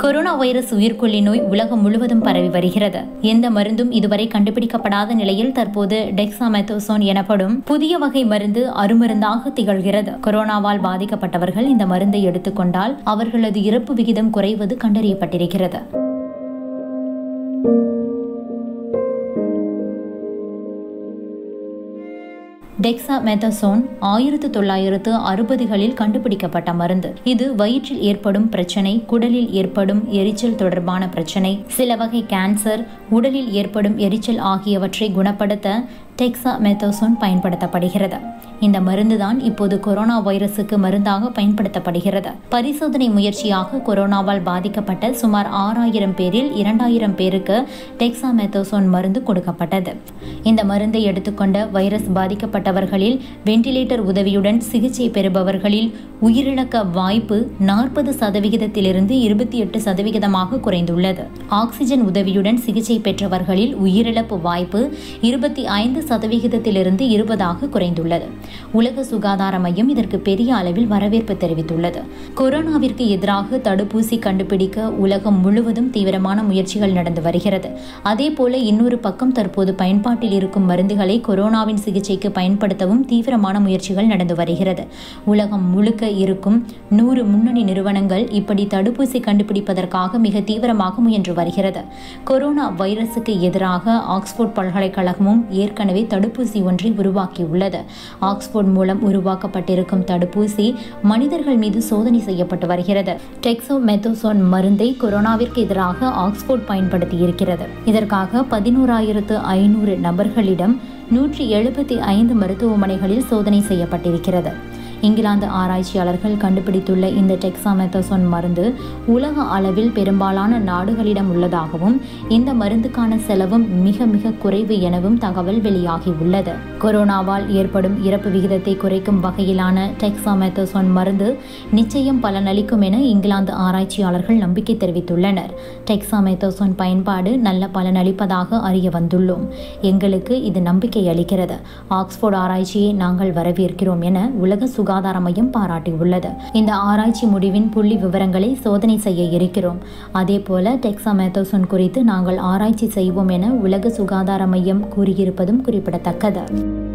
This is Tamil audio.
கொரோனா வைரஸ் உயிர்கொல்லி நோய் உலகம் முழுவதும் பரவி வருகிறது எந்த மருந்தும் இதுவரை கண்டுபிடிக்கப்படாத நிலையில் தற்போது டெக்ஸாமெத்தோசோன் எனப்படும் புதிய வகை மருந்து அருமருந்தாக திகழ்கிறது கொரோனாவால் பாதிக்கப்பட்டவர்கள் இந்த மருந்தை எடுத்துக்கொண்டால் அவர்களது இறப்பு விகிதம் குறைவது கண்டறியப்பட்டிருக்கிறது டெக்ஸாமெத்தசோன் ஆயிரத்து தொள்ளாயிரத்து அறுபதுகளில் கண்டுபிடிக்கப்பட்ட மருந்து இது வயிற்றில் ஏற்படும் பிரச்சனை குடலில் ஏற்படும் எரிச்சல் தொடர்பான பிரச்சனை சில வகை கேன்சர் உடலில் ஏற்படும் எரிச்சல் ஆகியவற்றை குணப்படுத்த டெக்ஸாமெத்தோசோன் பயன்படுத்தப்படுகிறது இந்த மருந்து தான் இப்போது கொரோனா வைரசுக்கு மருந்தாக பயன்படுத்தப்படுகிறது பரிசோதனை முயற்சியாக கொரோனாவால் பாதிக்கப்பட்ட சுமார் ஆறாயிரம் பேரில் இரண்டாயிரம் பேருக்கு டெக்ஸாமெத்தோசோன் மருந்து கொடுக்கப்பட்டது இந்த மருந்தை எடுத்துக்கொண்ட வைரஸ் பாதிக்கப்பட்டவர்களில் வெண்டிலேட்டர் உதவியுடன் சிகிச்சை பெறுபவர்களில் உயிரிழக்க வாய்ப்பு நாற்பது சதவிகிதத்திலிருந்து இருபத்தி எட்டு சதவிகிதமாக குறைந்துள்ளது ஆக்சிஜன் உதவியுடன் சிகிச்சை பெற்றவர்களில் உயிரிழப்பு வாய்ப்பு இருபத்தி ஐந்து சதவிகிதத்திலிருந்து இருபதாக குறைந்துள்ளது உலக சுகாதார மையம் இதற்கு பெரிய அளவில் வரவேற்பு தெரிவித்துள்ளது கொரோனாவிற்கு எதிராக தடுப்பூசி கண்டுபிடிக்க உலகம் முழுவதும் தீவிரமான முயற்சிகள் நடந்து வருகிறது அதே போல இன்னொரு பக்கம் தற்போது பயன்பாட்டில் இருக்கும் மருந்துகளை கொரோனாவின் சிகிச்சைக்கு பயன்படுத்தவும் தீவிரமான முயற்சிகள் நடந்து வருகிறது உலகம் முழுக்க இருக்கும் நூறு முன்னணி நிறுவனங்கள் இப்படி தடுப்பூசி கண்டுபிடிப்பதற்காக மிக தீவிரமாக முயன்று வருகிறது கொரோனா வைரசுக்கு எதிராக ஆக்ஸ்போர்ட் பல்கலைக்கழகமும் ஏற்கனவே தடுப்பூசி ஒன்றை உருவாக்கியுள்ளது ஆக்ஸ்போர்ட் மூலம் உருவாக்கப்பட்டிருக்கும் தடுப்பூசி மனிதர்கள் மீது சோதனை செய்யப்பட்டு வருகிறது டெக்ஸோமெத்தோசோன் மருந்தை கொரோனாவிற்கு எதிராக ஆக்ஸ்போர்ட் பயன்படுத்தி இருக்கிறது இதற்காக பதினோராயிரத்து ஐநூறு நபர்களிடம் நூற்றி எழுபத்தி ஐந்து மருத்துவமனைகளில் சோதனை செய்யப்பட்டிருக்கிறது இங்கிலாந்து ஆராய்ச்சியாளர்கள் கண்டுபிடித்துள்ள இந்த டெக்ஸாமெத்தசோன் மருந்து உலக அளவில் பெரும்பாலான நாடுகளிடம் உள்ளதாகவும் இந்த மருந்துக்கான செலவும் மிக மிக குறைவு எனவும் தகவல் வெளியாகி உள்ளது கொரோனாவால் ஏற்படும் இறப்பு விகிதத்தை குறைக்கும் வகையிலான டெக்ஸாமெத்தசோன் மருந்து நிச்சயம் பலனளிக்கும் என இங்கிலாந்து ஆராய்ச்சியாளர்கள் நம்பிக்கை தெரிவித்துள்ளனர் டெக்ஸாமெத்தசோன் பயன்பாடு நல்ல பலனளிப்பதாக அறிய வந்துள்ளோம் எங்களுக்கு இது நம்பிக்கை அளிக்கிறது ஆக்ஸ்போர்ட் ஆராய்ச்சியை நாங்கள் வரவேற்கிறோம் என உலக சுகாதார மையம் பாராட்டியுள்ளது இந்த ஆராய்ச்சி முடிவின் புள்ளி விவரங்களை சோதனை செய்ய இருக்கிறோம் அதே போல டெக்ஸாமெத்தோசோன் குறித்து நாங்கள் ஆராய்ச்சி செய்வோம் என உலக சுகாதார மையம் கூறியிருப்பதும் குறிப்பிடத்தக்கது